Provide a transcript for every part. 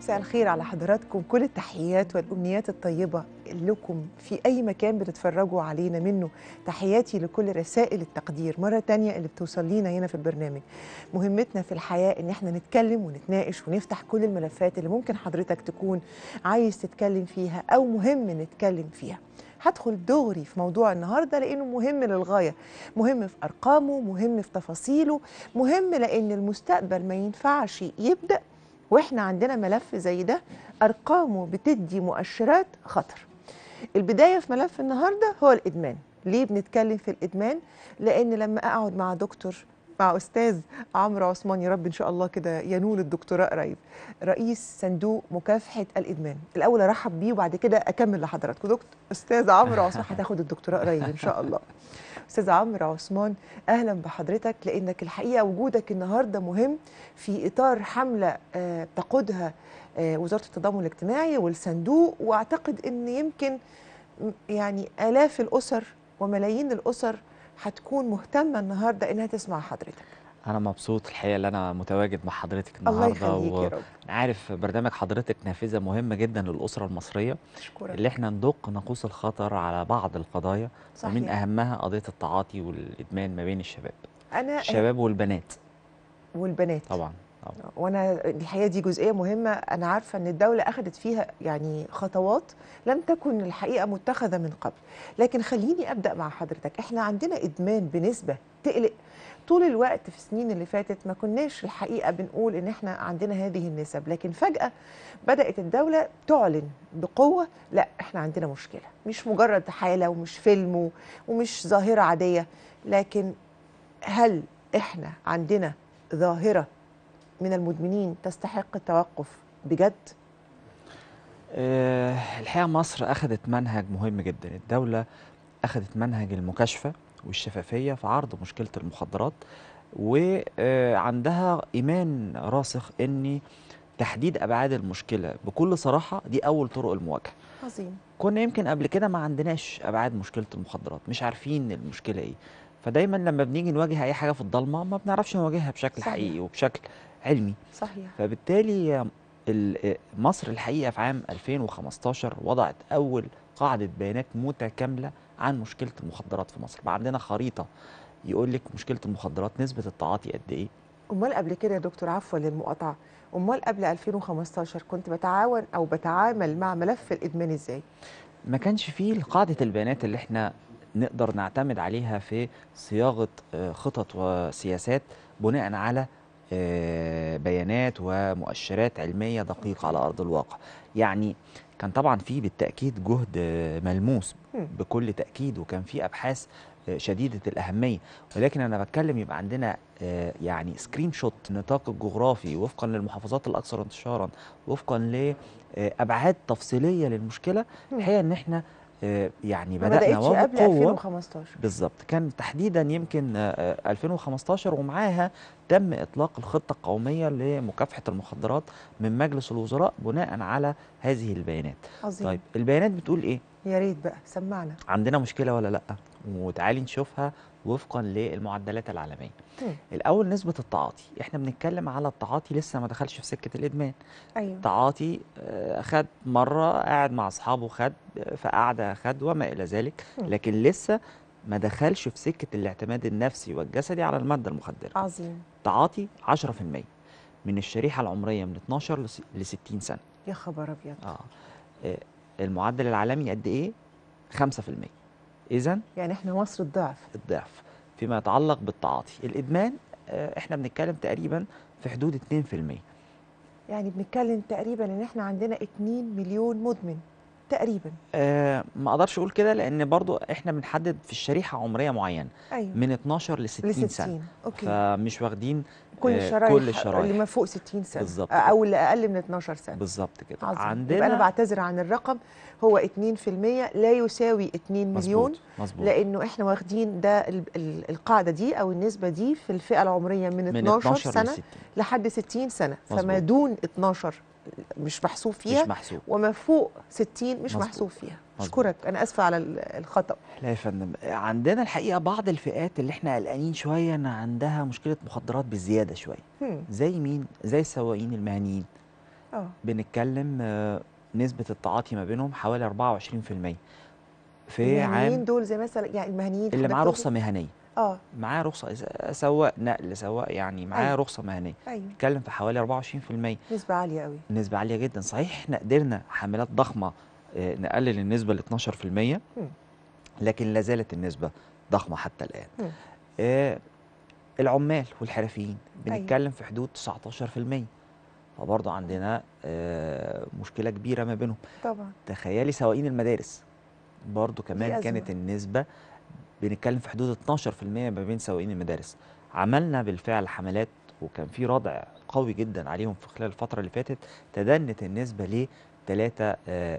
مساء الخير على حضراتكم كل التحيات والأمنيات الطيبة لكم في أي مكان بتتفرجوا علينا منه تحياتي لكل رسائل التقدير مرة تانية اللي بتوصل لينا هنا في البرنامج مهمتنا في الحياة إن احنا نتكلم ونتناقش ونفتح كل الملفات اللي ممكن حضرتك تكون عايز تتكلم فيها أو مهم نتكلم فيها هدخل دغري في موضوع النهارده لانه مهم للغايه مهم في ارقامه مهم في تفاصيله مهم لان المستقبل ما ينفعش يبدا واحنا عندنا ملف زي ده ارقامه بتدي مؤشرات خطر البدايه في ملف النهارده هو الادمان ليه بنتكلم في الادمان لان لما اقعد مع دكتور مع استاذ عمرو عثمان يا رب ان شاء الله كده ينول الدكتوراه قريب رئيس صندوق مكافحه الادمان الاول ارحب بيه وبعد كده اكمل لحضراتكم دكتور استاذ عمرو عثمان هتاخد الدكتوراه قريب ان شاء الله استاذ عمرو عثمان اهلا بحضرتك لانك الحقيقه وجودك النهارده مهم في اطار حمله آه، تقودها آه، وزاره التضامن الاجتماعي والصندوق واعتقد ان يمكن م- يعني الاف الاسر وملايين الاسر هتكون مهتمه النهارده انها تسمع حضرتك انا مبسوط الحقيقه ان انا متواجد مع حضرتك الله النهارده يخليك يا رب عارف برنامج حضرتك نافذه مهمه جدا للاسره المصريه اشكرك اللي احنا ندق ناقوس الخطر على بعض القضايا ومن صحيح اهمها قضيه التعاطي والادمان ما بين الشباب انا الشباب والبنات والبنات طبعا طبعا وانا الحقيقه دي جزئيه مهمه انا عارفه ان الدوله اخذت فيها يعني خطوات لم تكن الحقيقه متخذه من قبل لكن خليني ابدا مع حضرتك احنا عندنا ادمان بنسبه تقلق طول الوقت في السنين اللي فاتت ما كناش الحقيقه بنقول ان احنا عندنا هذه النسب لكن فجاه بدات الدوله تعلن بقوه لا احنا عندنا مشكله مش مجرد حاله ومش فيلم و- ومش ظاهره عاديه لكن هل احنا عندنا ظاهره من المدمنين تستحق التوقف بجد أه الحقيقه مصر اخذت منهج مهم جدا الدوله اخذت منهج المكاشفه والشفافيه في عرض مشكله المخدرات وعندها ايمان راسخ ان تحديد ابعاد المشكله بكل صراحه دي اول طرق المواجهه عظيم كنا يمكن قبل كده ما عندناش ابعاد مشكله المخدرات مش عارفين المشكله ايه فدايما لما بنيجي نواجه اي حاجه في الضلمه ما بنعرفش نواجهها بشكل صحيح. حقيقي وبشكل علمي صحيح فبالتالي ال- مصر الحقيقه في عام 2015 وضعت اول قاعده بيانات متكامله عن مشكله المخدرات في مصر بقى عندنا خريطه يقول لك مشكله المخدرات نسبه التعاطي قد ايه امال قبل كده يا دكتور عفوا للمقاطعه امال قبل 2015 كنت بتعاون او بتعامل مع ملف الادمان ازاي ما كانش فيه قاعدة البيانات اللي احنا نقدر نعتمد عليها في صياغة آه، خطط وسياسات بناء على آه، بيانات ومؤشرات علمية دقيقة على أرض الواقع يعني كان طبعا في بالتأكيد جهد آه، ملموس مم. بكل تأكيد وكان في أبحاث آه، شديدة الأهمية ولكن أنا بتكلم يبقى عندنا آه، يعني سكرين شوت نطاق الجغرافي وفقا للمحافظات الأكثر انتشارا وفقا لأبعاد تفصيلية للمشكلة مم. الحقيقه ان احنا آه، يعني ما بدانا بداتش قبل وبقوه 2015 بالظبط كان تحديدا يمكن آه، آه، 2015 ومعاها تم اطلاق الخطه القوميه لمكافحه المخدرات من مجلس الوزراء بناء على هذه البيانات عظيم طيب البيانات بتقول ايه يا ريت بقى سمعنا عندنا مشكله ولا لا وتعالي نشوفها وفقا للمعدلات العالميه مم. الاول نسبه التعاطي احنا بنتكلم على التعاطي لسه ما دخلش في سكه الادمان ايوه تعاطي آه، خد مرة قاعد مع أصحابه خد آه، في قعدة خد وما إلى ذلك مم. لكن لسه ما دخلش في سكة الاعتماد النفسي والجسدي على المادة المخدرة عظيم تعاطي 10% من الشريحة العمرية من 12 ل 60 سنة يا خبر ابيض آه. آه، المعدل العالمي قد إيه؟ 5% إذا يعني احنا مصر الضعف الضعف فيما يتعلق بالتعاطي الإدمان آه، إحنا بنتكلم تقريبا في حدود 2% يعني بنتكلم تقريبا ان احنا عندنا 2 مليون مدمن تقريبا آه ما اقدرش اقول كده لان برضو احنا بنحدد في الشريحه عمريه معينه ايوه من 12 ل 60, ل 60 سنه اوكي فمش واخدين كل آه، الشرايح كل الشرايح. اللي ما فوق 60 سنه بالظبط آه، او اللي اقل من 12 سنه بالظبط كده عظيم. يبقى عندنا انا بعتذر عن الرقم هو 2% لا يساوي 2 مليون مظبوط مظبوط لانه احنا واخدين ده ال- ال- القاعده دي او النسبه دي في الفئه العمريه من, من 12, 12 ل سنه 60 لحد 60 سنه فما مظبوط. دون 12 مش محسوب فيها مش محسوب وما فوق 60 مش مظبوط. محسوب فيها مظبوط. اشكرك انا اسفه على ال- الخطا لا يا فندم عندنا الحقيقه بعض الفئات اللي احنا قلقانين شويه ان عندها مشكله مخدرات بالزياده شويه هم. زي مين زي السواقين المهنيين اه بنتكلم آه، نسبة التعاطي ما بينهم حوالي 24% في المهنيين عام دول زي مثلا يعني المهنيين اللي معاه حضرتك رخصة مهنية اه معاه رخصة إذا- سواق نقل سواق يعني معاه أيوة. رخصة مهنية ايوه بنتكلم في حوالي 24% نسبه عاليه قوي نسبة عالية جدا صحيح احنا قدرنا حملات ضخمة آه، نقلل النسبة ل 12% مم. لكن لا زالت النسبة ضخمة حتى الآن مم. آه، العمال والحرفيين أيوة. بنتكلم في حدود 19% فبرضه عندنا آه، مشكلة كبيرة ما بينهم طبعا تخيلي سواقين المدارس برضو كمان أزمة. كانت النسبة بنتكلم في حدود 12% ما بين سواقين المدارس عملنا بالفعل حملات وكان في ردع قوي جدا عليهم في خلال الفترة اللي فاتت تدنت النسبة ل 3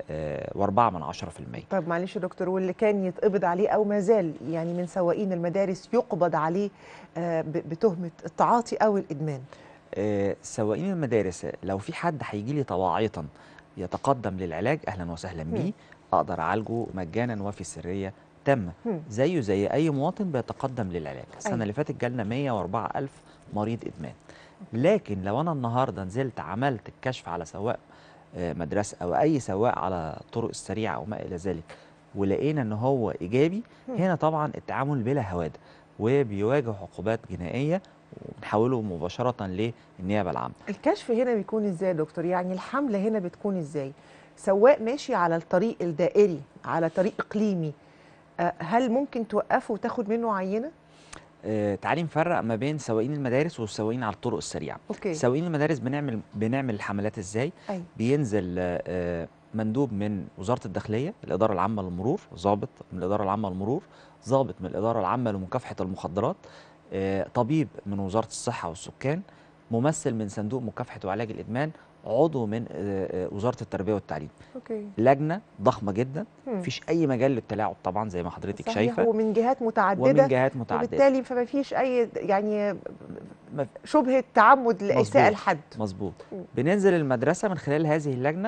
و4 من 10% طب معلش يا دكتور واللي كان يتقبض عليه او ما زال يعني من سواقين المدارس يقبض عليه آه، ب- بتهمه التعاطي او الادمان آه، سواقين المدارس لو في حد هيجي لي طواعية يتقدم للعلاج اهلا وسهلا مم. بيه اقدر اعالجه مجانا وفي سرية تامة مم. زيه زي اي مواطن بيتقدم للعلاج السنه أيوة. اللي فاتت جالنا 104 الف مريض ادمان لكن لو انا النهارده نزلت عملت الكشف على سواق آه، مدرسه او اي سواق على الطرق السريعه او ما الى ذلك ولقينا ان هو ايجابي مم. هنا طبعا التعامل بلا هوادة وبيواجه عقوبات جنائيه وبنحوله مباشره للنيابه العامه الكشف هنا بيكون ازاي يا دكتور يعني الحمله هنا بتكون ازاي سواق ماشي على الطريق الدائري على طريق اقليمي آه، هل ممكن توقفه وتاخد منه عينه آه، تعالي نفرق ما بين سواقين المدارس والسواقين على الطرق السريعه اوكي سواقين المدارس بنعمل بنعمل الحملات ازاي ايوه بينزل آه، آه، مندوب من وزاره الداخليه الاداره العامه للمرور ضابط من الاداره العامه للمرور ضابط من الاداره العامه لمكافحه المخدرات آه، طبيب من وزاره الصحه والسكان ممثل من صندوق مكافحه وعلاج الادمان عضو من آه، آه، وزاره التربيه والتعليم اوكي لجنه ضخمه جدا مم. مفيش اي مجال للتلاعب طبعا زي ما حضرتك صحيح شايفه ومن جهات متعدده ومن جهات متعدده وبالتالي فما فيش اي يعني ما- شبهه تعمد لاساءه مظبوط. الحد مظبوط مم. بننزل المدرسه من خلال هذه اللجنه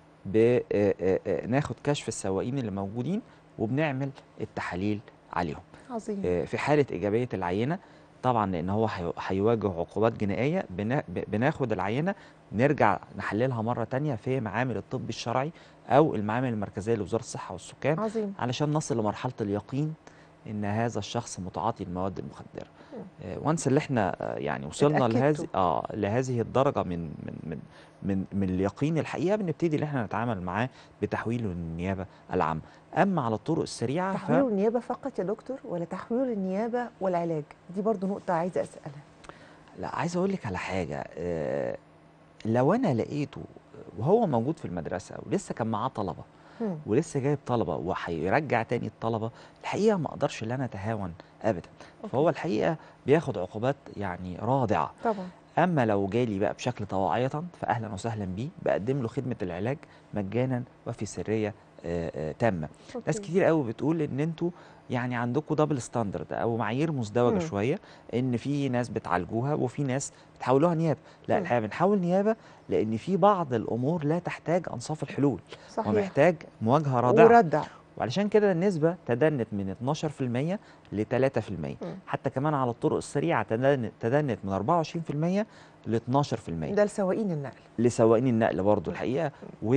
بناخد كشف السواقين اللي موجودين وبنعمل التحاليل عليهم عظيم آه، في حاله ايجابيه العينه طبعا لان هو هي- هيواجه عقوبات جنائيه بنا- ب- بناخد العينه نرجع نحللها مره تانية في معامل الطب الشرعي او المعامل المركزيه لوزاره الصحه والسكان عظيم علشان نصل لمرحله اليقين ان هذا الشخص متعاطي المواد المخدره آه، وانس اللي احنا آه، يعني وصلنا اتأكدتوا. لهذه اه لهذه الدرجه من من من من من اليقين الحقيقه بنبتدي ان احنا نتعامل معاه بتحويله للنيابه العامه اما على الطرق السريعه ف- تحويل النيابه فقط يا دكتور ولا تحويل النيابه والعلاج دي برضو نقطه عايزه اسالها لا عايز اقول لك على حاجه آه، لو انا لقيته وهو موجود في المدرسه ولسه كان معاه طلبه مم. ولسه جايب طلبه وهيرجع تاني الطلبه الحقيقه ما اقدرش ان انا اتهاون ابدا فهو أوكي. الحقيقه بياخد عقوبات يعني رادعه طبعا اما لو جالي بقى بشكل طواعيه فاهلا وسهلا بيه بقدم له خدمه العلاج مجانا وفي سريه آه، آه، تامه ناس أوكي. كتير قوي بتقول ان انتوا يعني عندكم دبل ستاندرد او معايير مزدوجه مم. شويه ان في ناس بتعالجوها وفي ناس بتحولوها نيابه لا مم. الحقيقه بنحول نيابه لان في بعض الامور لا تحتاج انصاف الحلول صحيح ومحتاج مواجهه رادعه وردع وعلشان كده النسبة تدنت من 12% ل 3% مم. حتى كمان على الطرق السريعة تدنت, تدنت من 24% ل 12% ده لسواقين النقل لسواقين النقل برضو الحقيقة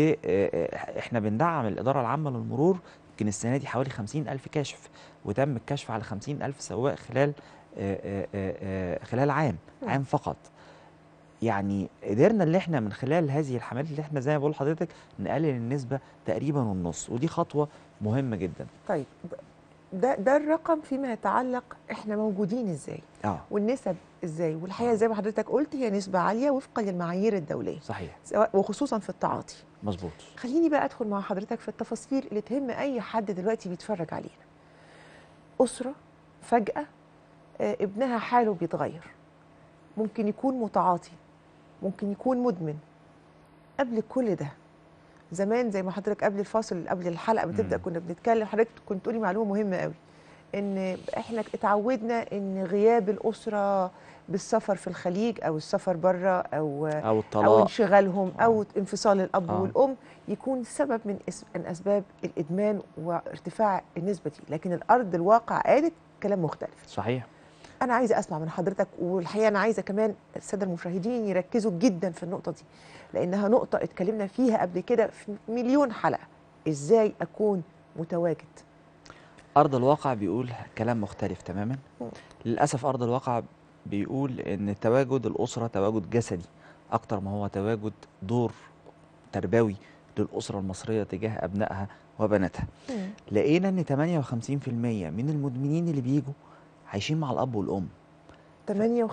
وإحنا بندعم الإدارة العامة للمرور يمكن السنة دي حوالي 50 ألف كاشف وتم الكشف على 50 ألف سواق خلال آه، آه، آه، آه، خلال عام مم. عام فقط يعني قدرنا اللي احنا من خلال هذه الحملات اللي احنا زي ما بقول لحضرتك نقلل النسبة تقريبا النص ودي خطوة مهمة جدا طيب ده ده الرقم فيما يتعلق احنا موجودين ازاي اه والنسب ازاي والحقيقه زي ما حضرتك قلت هي نسبه عاليه وفقا للمعايير الدوليه صحيح سواء وخصوصا في التعاطي مظبوط خليني بقى ادخل مع حضرتك في التفاصيل اللي تهم اي حد دلوقتي بيتفرج علينا اسره فجاه آه، ابنها حاله بيتغير ممكن يكون متعاطي ممكن يكون مدمن قبل كل ده زمان زي ما حضرتك قبل الفاصل قبل الحلقه بتبدا مم. كنا بنتكلم حضرتك كنت تقولي معلومه مهمه قوي ان احنا اتعودنا ان غياب الاسره بالسفر في الخليج او السفر بره او او او الطلاق انشغالهم او انفصال الاب آه. والام يكون سبب من اس- من اسباب الادمان وارتفاع النسبه دي لكن الارض الواقع قالت كلام مختلف صحيح انا عايزه اسمع من حضرتك والحقيقه انا عايزه كمان الساده المشاهدين يركزوا جدا في النقطه دي لانها نقطه اتكلمنا فيها قبل كده في مليون حلقه ازاي اكون متواجد ارض الواقع بيقول كلام مختلف تماما مم. للاسف ارض الواقع بيقول ان تواجد الاسره تواجد جسدي اكتر ما هو تواجد دور تربوي للاسره المصريه تجاه ابنائها وبناتها لقينا ان 58% من المدمنين اللي بيجوا عايشين مع الاب والام 58%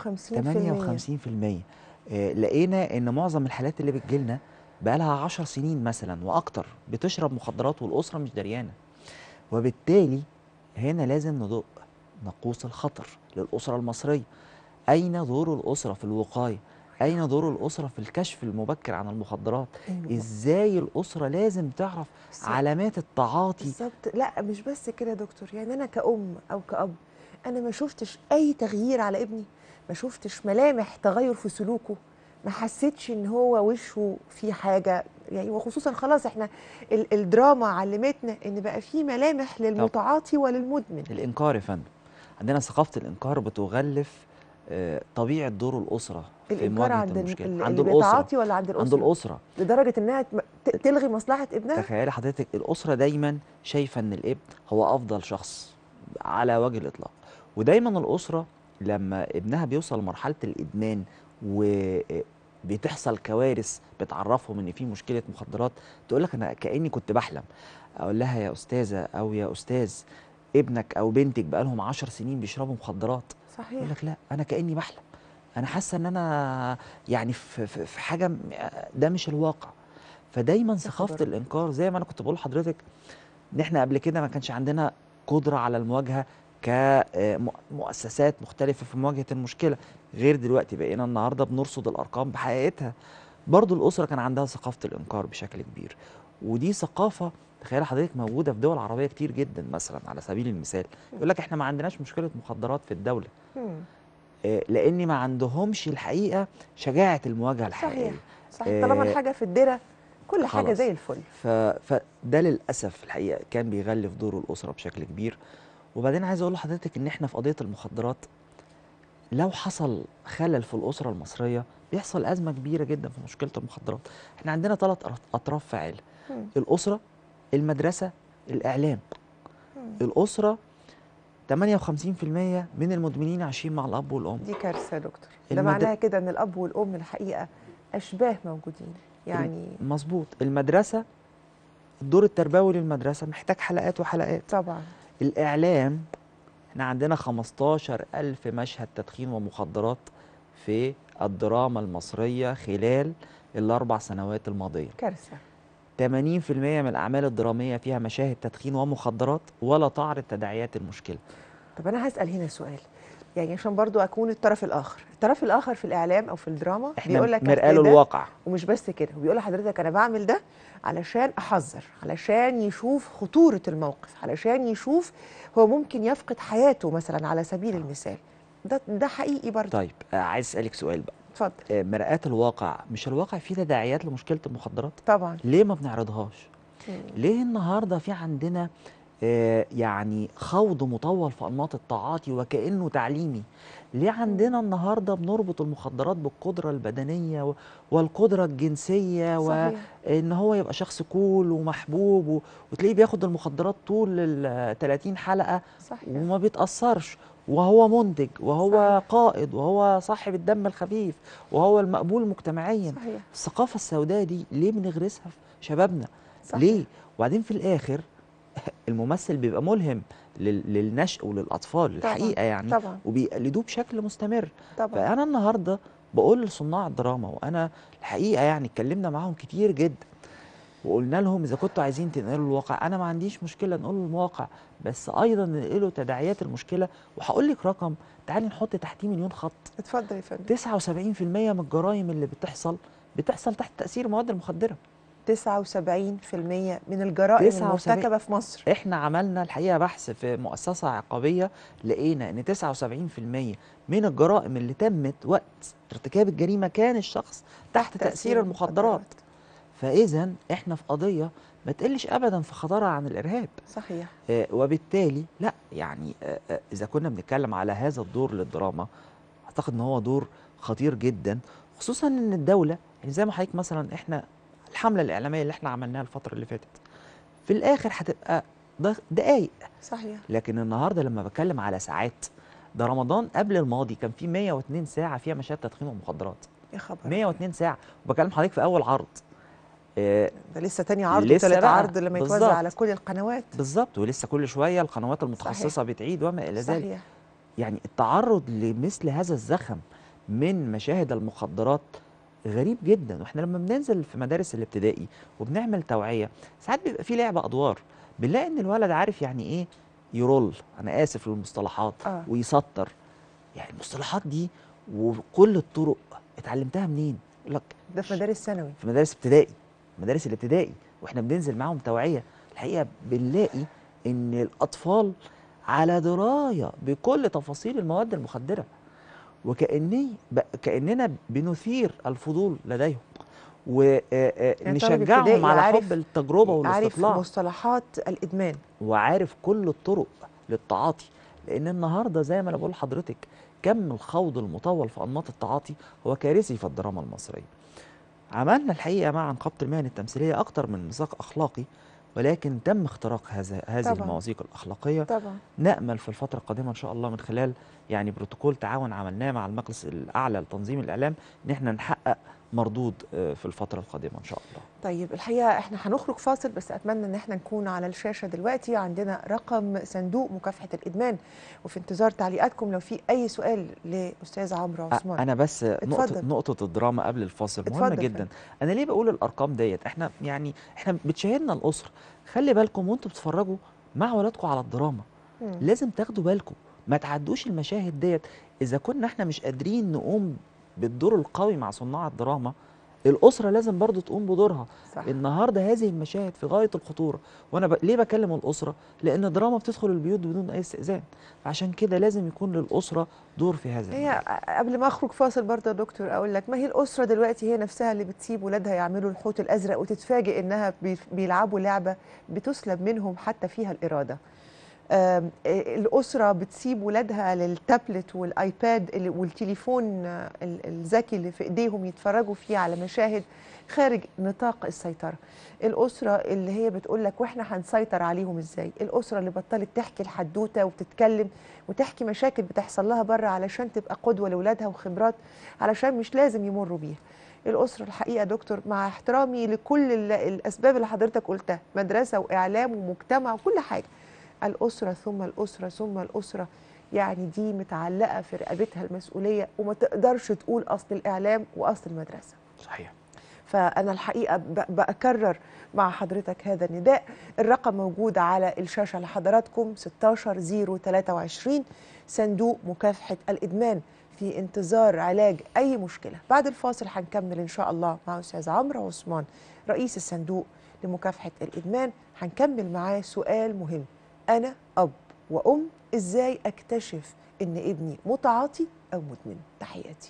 58% آه، لقينا ان معظم الحالات اللي بتجيلنا بقى لها 10 سنين مثلا واكتر بتشرب مخدرات والاسره مش دريانه وبالتالي هنا لازم ندق ناقوس الخطر للاسره المصريه اين دور الاسره في الوقايه اين دور الاسره في الكشف المبكر عن المخدرات أيوة. ازاي الاسره لازم تعرف بالظبط. علامات التعاطي بالظبط لا مش بس كده يا دكتور يعني انا كأم او كأب انا ما شفتش اي تغيير على ابني ما شفتش ملامح تغير في سلوكه ما حسيتش ان هو وشه في حاجه يعني وخصوصا خلاص احنا ال- الدراما علمتنا ان بقى في ملامح للمتعاطي وللمدمن الانكار يا فندم عندنا ثقافه الانكار بتغلف آه، طبيعه دور الاسره في الانكار مواجهه عند ال- المشكله ال- عند اللي الاسره بيتعاطي ولا عند الاسره عند الاسره لدرجه انها تم- ت- تلغي مصلحه ابنها تخيلي حضرتك الاسره دايما شايفه ان الابن هو افضل شخص على وجه الاطلاق ودايما الاسره لما ابنها بيوصل لمرحله الادمان وبتحصل كوارث بتعرفهم ان في مشكله مخدرات تقول لك انا كاني كنت بحلم اقول لها يا استاذه او يا استاذ ابنك او بنتك بقالهم عشر سنين بيشربوا مخدرات يقول صحيح لك لا انا كاني بحلم انا حاسه ان انا يعني في, في, في حاجه م- ده مش الواقع فدايما ثقافه خبر. الانكار زي ما انا كنت بقول لحضرتك ان احنا قبل كده ما كانش عندنا قدره على المواجهه كمؤسسات مختلفه في مواجهه المشكله غير دلوقتي بقينا النهارده بنرصد الارقام بحقيقتها برضو الاسره كان عندها ثقافه الانكار بشكل كبير ودي ثقافه تخيل حضرتك موجوده في دول عربيه كتير جدا مثلا على سبيل المثال يقول لك احنا ما عندناش مشكله مخدرات في الدوله مم. آه، لان ما عندهمش الحقيقه شجاعه المواجهه صحيح الحقيقيه صحيح طالما آه، الحاجه في الدره كل حاجه خلاص. زي الفل ف... فده للاسف الحقيقه كان بيغلف دور الاسره بشكل كبير وبعدين عايز اقول لحضرتك ان احنا في قضيه المخدرات لو حصل خلل في الاسره المصريه بيحصل ازمه كبيره جدا في مشكله المخدرات احنا عندنا ثلاث اطراف فاعله مم. الاسره المدرسه الاعلام مم. الاسره 58% من المدمنين عايشين مع الاب والام دي كارثه يا دكتور ده المد- معناها كده ان الاب والام الحقيقه اشباه موجودين يعني مظبوط المدرسة الدور التربوي للمدرسة محتاج حلقات وحلقات طبعا الإعلام احنا عندنا 15 ألف مشهد تدخين ومخدرات في الدراما المصرية خلال الأربع سنوات الماضية كارثه 80% من الأعمال الدرامية فيها مشاهد تدخين ومخدرات ولا تعرض تداعيات المشكلة طب انا هسال هنا سؤال يعني عشان برضو اكون الطرف الاخر الطرف الاخر في الاعلام او في الدراما احنا بيقول لك مرآة أصل ده- الواقع ومش بس كده وبيقول لحضرتك انا بعمل ده علشان احذر علشان يشوف خطوره الموقف علشان يشوف هو ممكن يفقد حياته مثلا على سبيل المثال ده ده حقيقي برضه طيب آه، عايز أسألك سؤال بقى اتفضل آه، مرآة الواقع مش الواقع فيه تداعيات لمشكلة المخدرات طبعا ليه ما بنعرضهاش مم. ليه النهارده في عندنا آه، يعني خوض مطول في انماط التعاطي وكانه تعليمي ليه عندنا النهارده بنربط المخدرات بالقدره البدنيه و- والقدره الجنسيه صحيح وان هو يبقى شخص كول ومحبوب و- وتلاقيه بياخد المخدرات طول ال 30 حلقه صحيح وما بيتاثرش وهو منتج وهو صحيح. قائد وهو صاحب الدم الخفيف وهو المقبول مجتمعيا صحيح الثقافه السوداء دي ليه بنغرسها في شبابنا صحيح. ليه وبعدين في الاخر الممثل بيبقى ملهم لل- للنشء وللاطفال طبعاً، الحقيقه يعني طبعا وبيقلدوه بشكل مستمر طبعا فانا النهارده بقول لصناع الدراما وانا الحقيقه يعني اتكلمنا معاهم كتير جدا وقلنا لهم اذا كنتوا عايزين تنقلوا الواقع انا ما عنديش مشكله نقول الواقع بس ايضا ننقلوا تداعيات المشكله وهقول لك رقم تعالي نحط تحتيه مليون خط اتفضل يا فندم 79% من الجرائم اللي بتحصل بتحصل تحت تاثير المواد المخدره 79% من الجرائم 79 المرتكبه في مصر احنا عملنا الحقيقه بحث في مؤسسه عقابيه لقينا ان 79% من الجرائم اللي تمت وقت ارتكاب الجريمه كان الشخص تحت تاثير المخدرات فاذا احنا في قضيه ما تقلش ابدا في خطرها عن الارهاب صحيح آه، وبالتالي لا يعني آه، آه، اذا كنا بنتكلم على هذا الدور للدراما اعتقد ان هو دور خطير جدا خصوصا ان الدوله يعني زي ما حضرتك مثلا احنا الحمله الاعلاميه اللي احنا عملناها الفتره اللي فاتت في الاخر هتبقى ده- دقايق صحيح لكن النهارده لما بتكلم على ساعات ده رمضان قبل الماضي كان في 102 ساعه فيها مشاهد تدخين ومخدرات يا خبر 102 ساعه وبكلم حضرتك في اول عرض آه، ده لسه تاني عرض لسه وتالت بقى، عرض لما يتوزع بالظبط. على كل القنوات بالظبط ولسه كل شويه القنوات المتخصصه بتعيد وما الى ذلك صحيح يعني التعرض لمثل هذا الزخم من مشاهد المخدرات غريب جدا واحنا لما بننزل في مدارس الابتدائي وبنعمل توعيه ساعات بيبقى في لعب ادوار بنلاقي ان الولد عارف يعني ايه يرول انا اسف للمصطلحات آه. ويسطر يعني المصطلحات دي وكل الطرق اتعلمتها منين يقول لك ده في مدارس ثانوي في مدارس ابتدائي مدارس الابتدائي واحنا بننزل معاهم توعيه الحقيقه بنلاقي ان الاطفال على درايه بكل تفاصيل المواد المخدره وكاني ب- كاننا بنثير الفضول لديهم يعني طالب ونشجعهم ابتدائي على عارف- حب التجربه عارف والاستطلاع مصطلحات الادمان وعارف كل الطرق للتعاطي لان النهارده زي ما انا بقول لحضرتك كم الخوض المطول في انماط التعاطي هو كارثي في الدراما المصريه عملنا الحقيقه مع نقابه المهن التمثيليه اكتر من ميثاق اخلاقي ولكن تم اختراق هذا هذه طبعاً. المواثيق الاخلاقيه طبعا نامل في الفتره القادمه ان شاء الله من خلال يعني بروتوكول تعاون عملناه مع المجلس الاعلى لتنظيم الاعلام ان احنا نحقق مردود آه، في الفتره القادمه ان شاء الله طيب الحقيقه احنا هنخرج فاصل بس اتمنى ان احنا نكون على الشاشه دلوقتي عندنا رقم صندوق مكافحه الادمان وفي انتظار تعليقاتكم لو في اي سؤال لاستاذ عمرو أ- عثمان انا بس نقطه اتفضل. نقطه الدراما قبل الفاصل مهمه اتفضل جدا فندم. انا ليه بقول الارقام ديت احنا يعني احنا بتشاهدنا الاسره خلي بالكم وانتوا بتتفرجوا مع ولادكم على الدراما مم. لازم تاخدوا بالكم ما تعدوش المشاهد ديت اذا كنا احنا مش قادرين نقوم بالدور القوي مع صناع الدراما الاسره لازم برضو تقوم بدورها صح النهارده هذه المشاهد في غايه الخطوره وانا ب... ليه بكلم الاسره لان الدراما بتدخل البيوت بدون اي استئذان عشان كده لازم يكون للاسره دور في هذا هي قبل ما اخرج فاصل برضه يا دكتور اقول لك ما هي الاسره دلوقتي هي نفسها اللي بتسيب ولادها يعملوا الحوت الازرق وتتفاجئ انها بي- بيلعبوا لعبه بتسلب منهم حتى فيها الاراده آم، آه، الاسره بتسيب ولادها للتابلت والايباد اللي- والتليفون آه، ال- الذكي اللي في ايديهم يتفرجوا فيه على مشاهد خارج نطاق السيطره الاسره اللي هي بتقول لك واحنا هنسيطر عليهم ازاي الاسره اللي بطلت تحكي الحدوته وتتكلم وتحكي مشاكل بتحصل لها بره علشان تبقى قدوه لاولادها وخبرات علشان مش لازم يمروا بيها الاسره الحقيقه يا دكتور مع احترامي لكل ال- الاسباب اللي حضرتك قلتها مدرسه واعلام ومجتمع وكل حاجه الاسره ثم الاسره ثم الاسره يعني دي متعلقه في رقبتها المسؤوليه وما تقدرش تقول اصل الاعلام واصل المدرسه صحيح فأنا الحقيقة ب- بأكرر مع حضرتك هذا النداء الرقم موجود على الشاشة لحضراتكم 16023 صندوق مكافحة الإدمان في انتظار علاج أي مشكلة بعد الفاصل هنكمل إن شاء الله مع أستاذ عمرو عثمان رئيس الصندوق لمكافحة الإدمان هنكمل معاه سؤال مهم أنا أب وأم إزاي أكتشف إن ابني متعاطي أو مدمن تحياتي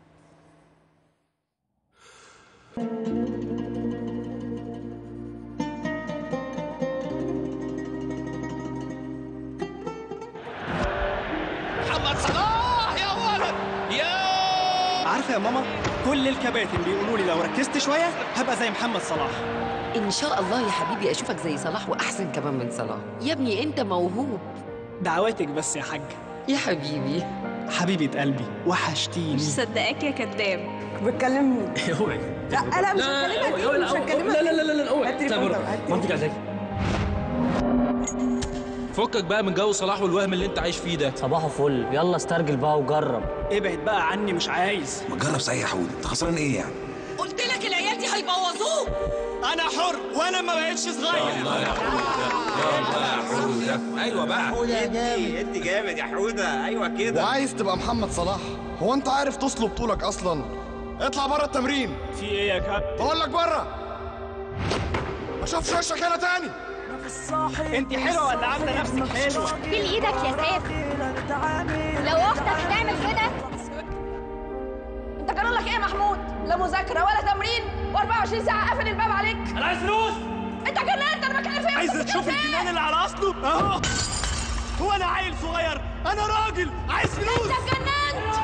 محمد صلاح يا ولد يا عارفه يا ماما كل الكباتن بيقولوا لي لو ركزت شويه هبقى زي محمد صلاح إن شاء الله يا حبيبي أشوفك زي صلاح وأحسن كمان من صلاح يا ابني أنت موهوب دعواتك بس يا حاج يا حبيبي حبيبه قلبي وحشتيني مش صدقاك يا كذاب بتكلم مين؟ اوعي لا لا مش هكلمك اوعي مش هكلمك لا لا لا لا لا اوعي هات تليفون طب، هات مامتك عايزاك فكك بقى من جو صلاح والوهم اللي انت عايش فيه ده صباحه فل يلا استرجل بقى وجرب ابعد بقى عني مش عايز ما تجرب صحيح يا حود انت خسران ايه يعني قلت لك العيال دي هيبوظوه انا حر وانا ما بقتش صغير ايوه بقى وعايز تبقى محمد صلاح هو انت عارف تصلب طولك اصلا اطلع بره التمرين في ايه يا كابتن بقول لك بره ما اشوفش وشك هنا تاني انت حلوه ولا عامله نفسك حلوه شيل ايدك يا سيف لو اختك هتعمل كده انت جرى لك ايه يا محمود لا مذاكره ولا تمرين و24 ساعه قافل الباب عليك انا عايز فلوس انت جننت انا بكلم فين عايز تشوف الجنان اللي على اصله اهو هو انا عيل صغير انا راجل عايز فلوس انت جننت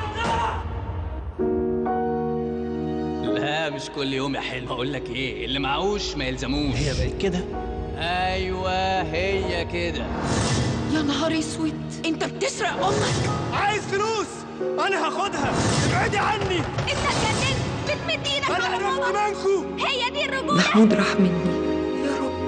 لا مش كل يوم يا حلو اقول لك ايه اللي معهوش ما يلزموش هي بقت كده ايوه هي كده يا نهار اسود انت بتسرق امك عايز فلوس انا هاخدها ابعدي عني انت اتجننت بتمد ايدك انا على عرفت ماما منكو هي دي الرجوله محمود راح مني يا رب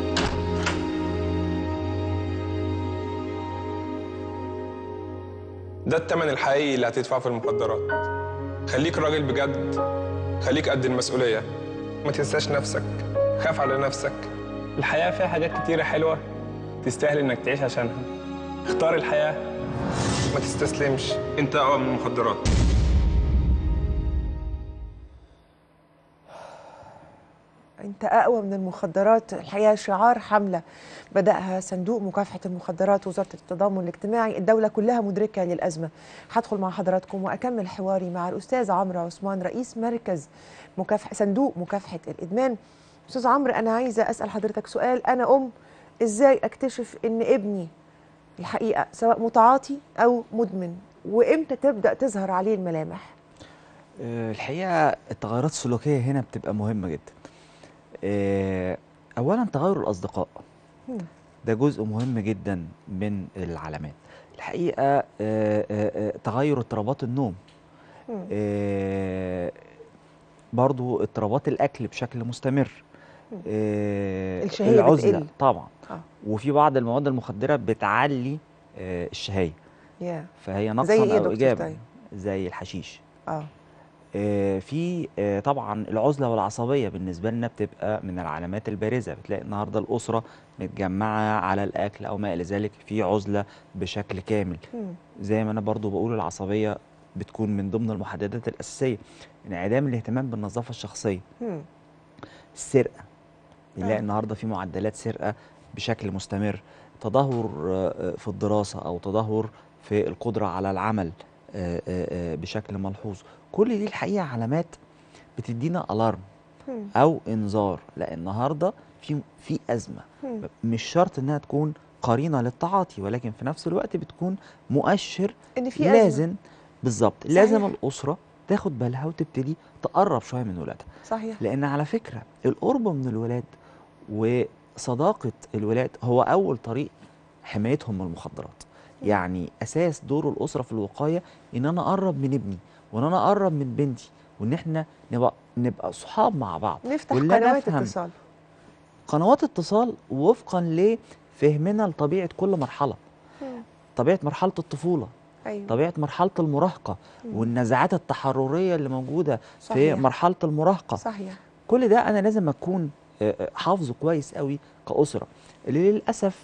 ده التمن الحقيقي اللي هتدفعه في المخدرات خليك راجل بجد خليك قد المسؤولية ما تنساش نفسك خاف على نفسك الحياة فيها حاجات كتيرة حلوة تستاهل انك تعيش عشانها اختار الحياة ما تستسلمش انت اقوى من المخدرات انت اقوى من المخدرات الحقيقه شعار حمله بداها صندوق مكافحه المخدرات وزاره التضامن الاجتماعي الدوله كلها مدركه للازمه هدخل مع حضراتكم واكمل حواري مع الاستاذ عمرو عثمان رئيس مركز مكافحه صندوق مكافحه الادمان استاذ عمرو انا عايزه اسال حضرتك سؤال انا ام ازاي اكتشف ان ابني الحقيقه سواء متعاطي او مدمن وامتى تبدا تظهر عليه الملامح آه، الحقيقة التغيرات السلوكية هنا بتبقى مهمة جدا آه، أولا تغير الأصدقاء مم. ده جزء مهم جدا من العلامات الحقيقة آه، آه، آه، تغير اضطرابات النوم مم. آه، برضو اضطرابات الأكل بشكل مستمر آه، الشهية العزلة بتقل. طبعا آه. وفي بعض المواد المخدرة بتعلي آه، الشهية يا فهي زي نقصا إيه يا أو دكتور إيجابا طيب؟ زي الحشيش اه آه، في آه، طبعا العزله والعصبيه بالنسبه لنا بتبقى من العلامات البارزه بتلاقي النهارده الاسره متجمعه على الاكل او ما الى ذلك في عزله بشكل كامل مم. زي ما انا برضو بقول العصبيه بتكون من ضمن المحددات الاساسيه انعدام الاهتمام بالنظافه الشخصيه مم. السرقه بنلاقي آه. النهارده في معدلات سرقه بشكل مستمر تدهور آه، آه، في الدراسه او تدهور في القدره على العمل آه، آه، آه، بشكل ملحوظ كل دي الحقيقه علامات بتدينا الارم مم. او انذار لا النهارده في في ازمه مم. مش شرط انها تكون قرينه للتعاطي ولكن في نفس الوقت بتكون مؤشر ان في أزمة. لازم بالظبط لازم صحيح. الاسره تاخد بالها وتبتدي تقرب شويه من ولادها صحيح لان على فكره القرب من الولاد وصداقه الولاد هو اول طريق حمايتهم من المخدرات يعني اساس دور الاسره في الوقايه ان انا اقرب من ابني وان انا اقرب من بنتي وان احنا نبقى نبقى صحاب مع بعض نفتح ولا قنوات نفهم اتصال قنوات اتصال وفقا لفهمنا لطبيعه كل مرحله مم. طبيعه مرحله الطفوله ايوه طبيعه مرحله المراهقه مم. والنزعات التحرريه اللي موجوده في صحيح. مرحله المراهقه صحيح كل ده انا لازم اكون آه، آه، حافظه كويس قوي كاسره اللي للاسف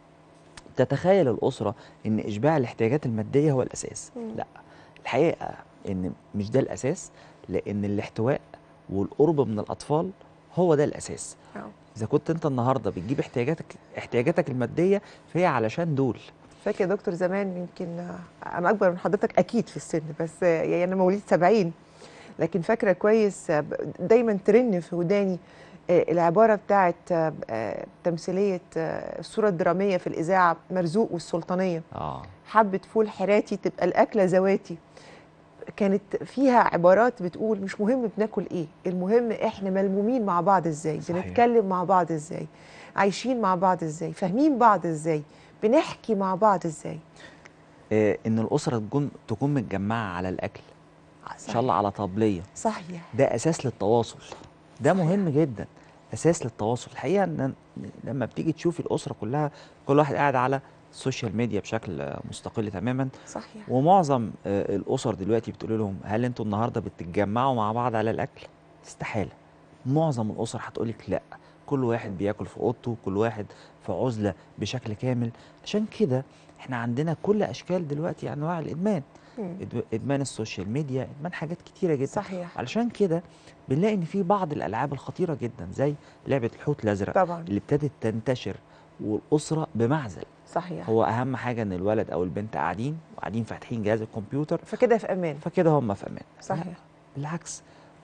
تتخيل الاسره ان اشباع الاحتياجات الماديه هو الاساس مم. لا الحقيقه ان مش ده الاساس لان الاحتواء والقرب من الاطفال هو ده الاساس آه. اذا كنت انت النهارده بتجيب احتياجاتك احتياجاتك الماديه فهي علشان دول فاكر يا دكتور زمان يمكن آه، انا اكبر من حضرتك اكيد في السن بس آه، يعني انا مواليد 70 لكن فاكره كويس آه، ب- دايما ترن في وداني آه، العباره بتاعت آه، آه، تمثيليه آه، الصوره الدراميه في الاذاعه مرزوق والسلطانيه اه حبه فول حراتي تبقى الاكله زواتي كانت فيها عبارات بتقول مش مهم بناكل ايه المهم احنا ملمومين مع بعض ازاي صحيح. بنتكلم مع بعض ازاي عايشين مع بعض ازاي فاهمين بعض ازاي بنحكي مع بعض ازاي آه، ان الاسره تكون تكون متجمعه على الاكل ان شاء الله على طبليه صحيح ده اساس للتواصل ده مهم جدا اساس للتواصل الحقيقه ان لما بتيجي تشوفي الاسره كلها كل واحد قاعد على السوشيال ميديا بشكل آه، مستقل تماما صحيح ومعظم آه، الاسر دلوقتي بتقول لهم هل انتوا النهارده بتتجمعوا مع بعض على الاكل استحاله معظم الاسر هتقول لك لا كل واحد بياكل في اوضته كل واحد في عزله بشكل كامل عشان كده احنا عندنا كل اشكال دلوقتي انواع الادمان مم. إد- ادمان السوشيال ميديا ادمان حاجات كتيره جدا صحيح علشان كده بنلاقي ان في بعض الالعاب الخطيره جدا زي لعبه الحوت الازرق طبعا اللي ابتدت تنتشر والاسره بمعزل صحيح هو اهم حاجه ان الولد او البنت قاعدين وقاعدين فاتحين جهاز الكمبيوتر فكده في امان فكده هم في امان صحيح بالعكس